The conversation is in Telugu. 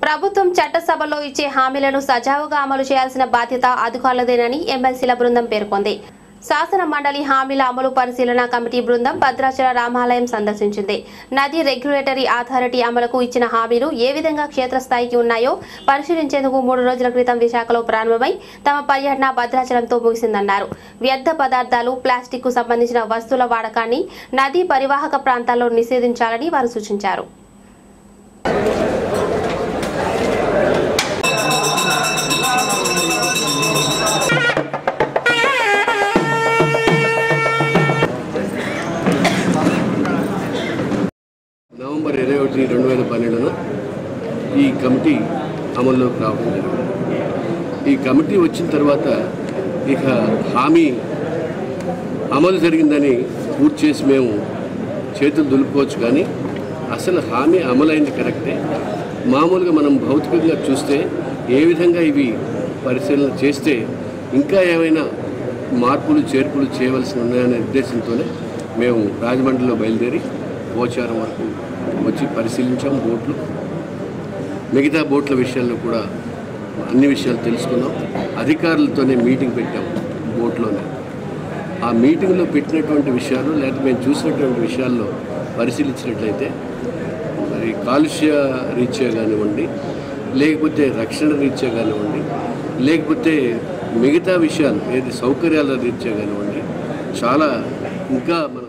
ప్రభుత్వం చట్టసభలో ఇచ్చే హామీలను సజావుగా అమలు చేయాల్సిన బాధ్యత అధికారులదేనని ఎమ్మెల్సీల బృందం పేర్కొంది శాసన మండలి హామీల అమలు పరిశీలన కమిటీ బృందం భద్రాచల రామాలయం సందర్శించింది నది రెగ్యులేటరీ అథారిటీ అమలుకు ఇచ్చిన హామీలు ఏ విధంగా క్షేత్రస్థాయికి ఉన్నాయో పరిశీలించేందుకు మూడు రోజుల క్రితం విశాఖలో ప్రారంభమై తమ పర్యటన భద్రాచలంతో ముగిసిందన్నారు వ్యర్థ పదార్థాలు ప్లాస్టిక్ కు సంబంధించిన వస్తువుల వాడకాన్ని నదీ పరివాహక ప్రాంతాల్లో నిషేధించాలని వారు సూచించారు నవంబర్ ఇరవై ఒకటి రెండు వేల పన్నెండున ఈ కమిటీ అమల్లోకి రావడం జరిగింది ఈ కమిటీ వచ్చిన తర్వాత ఇక హామీ అమలు జరిగిందని పూర్తి చేసి మేము చేతులు దులుపుకోవచ్చు కానీ అసలు హామీ అమలైంది కరెక్టే మామూలుగా మనం భౌతికంగా చూస్తే ఏ విధంగా ఇవి పరిశీలన చేస్తే ఇంకా ఏమైనా మార్పులు చేర్పులు చేయవలసి ఉన్నాయనే ఉద్దేశంతోనే మేము రాజమండ్రిలో బయలుదేరి పోచారం వరకు వచ్చి పరిశీలించాం బోట్లు మిగతా బోట్ల విషయాల్లో కూడా అన్ని విషయాలు తెలుసుకున్నాం అధికారులతోనే మీటింగ్ పెట్టాం బోట్లోనే ఆ మీటింగ్లో పెట్టినటువంటి విషయాలు లేదా మేము చూసినటువంటి విషయాల్లో పరిశీలించినట్లయితే మరి కాలుష్య రీత్యా కానివ్వండి లేకపోతే రక్షణ రీత్యా కానివ్వండి లేకపోతే మిగతా విషయాలు ఏది సౌకర్యాల రీత్యా కానివ్వండి చాలా ఇంకా మనం